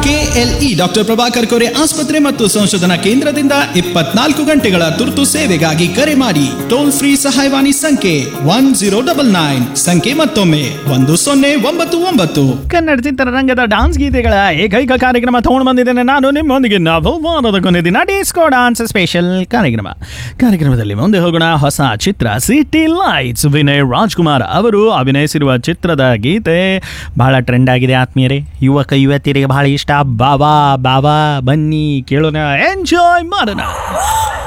KLE doctor Prabhakar ಕೋರೆ ಆಸ್ಪತ್ರೆ ಮತ್ತು ಸಂಶೋಧನಾ ಕೇಂದ್ರದಿಂದ ಇಪ್ಪತ್ನಾಲ್ಕು ಗಂಟೆಗಳ ತುರ್ತು ಸೇವೆಗಾಗಿ ಕರೆ ಮಾಡಿ ಟೋಲ್ ಫ್ರೀ ಸಹಾಯವಾಣಿ ಸಂಖ್ಯೆ ಒನ್ ಜೀರೋ ಡಬಲ್ ನೈನ್ ಸಂಖ್ಯೆ ಮತ್ತೊಮ್ಮೆ ಒಂದು ಸೊನ್ನೆ ಒಂಬತ್ತು ಒಂಬತ್ತು ಕನ್ನಡ ಚಿತ್ರರಂಗದ ಡಾನ್ಸ್ ಗೀತೆಗಳ ಏಕೈಕ ಕಾರ್ಯಕ್ರಮ ತಗೊಂಡು ಬಂದಿದ್ದೇನೆ ನಾನು ನಿಮ್ಮೊಂದಿಗೆ ನಾವು ವಾರದ ಕೊನೆ ದಿನ ಡಿಸ್ಕೋ ಡಾನ್ಸ್ ಸ್ಪೆಷಲ್ ಕಾರ್ಯಕ್ರಮ ಕಾರ್ಯಕ್ರಮದಲ್ಲಿ ಮುಂದೆ ಹೋಗೋಣ ಹೊಸ ಚಿತ್ರ ಸಿಟಿ ಲೈಟ್ಸ್ ವಿನಯ್ ರಾಜ್ಕುಮಾರ್ ಅವರು ಅಭಿನಯಿಸಿರುವ ಚಿತ್ರದ ಗೀತೆ ಬಹಳ ಟ್ರೆಂಡ್ ಆಗಿದೆ ಆತ್ಮೀಯರೇ ಯುವಕ ಯುವತಿಯರಿಗೆ ಬಹಳ ಇಷ್ಟ ಬಾಬಾ ಬಾಬಾ ಬನ್ನಿ ಕೇಳೋಣ ಎಂಜಾಯ್ ಮಾಡೋಣ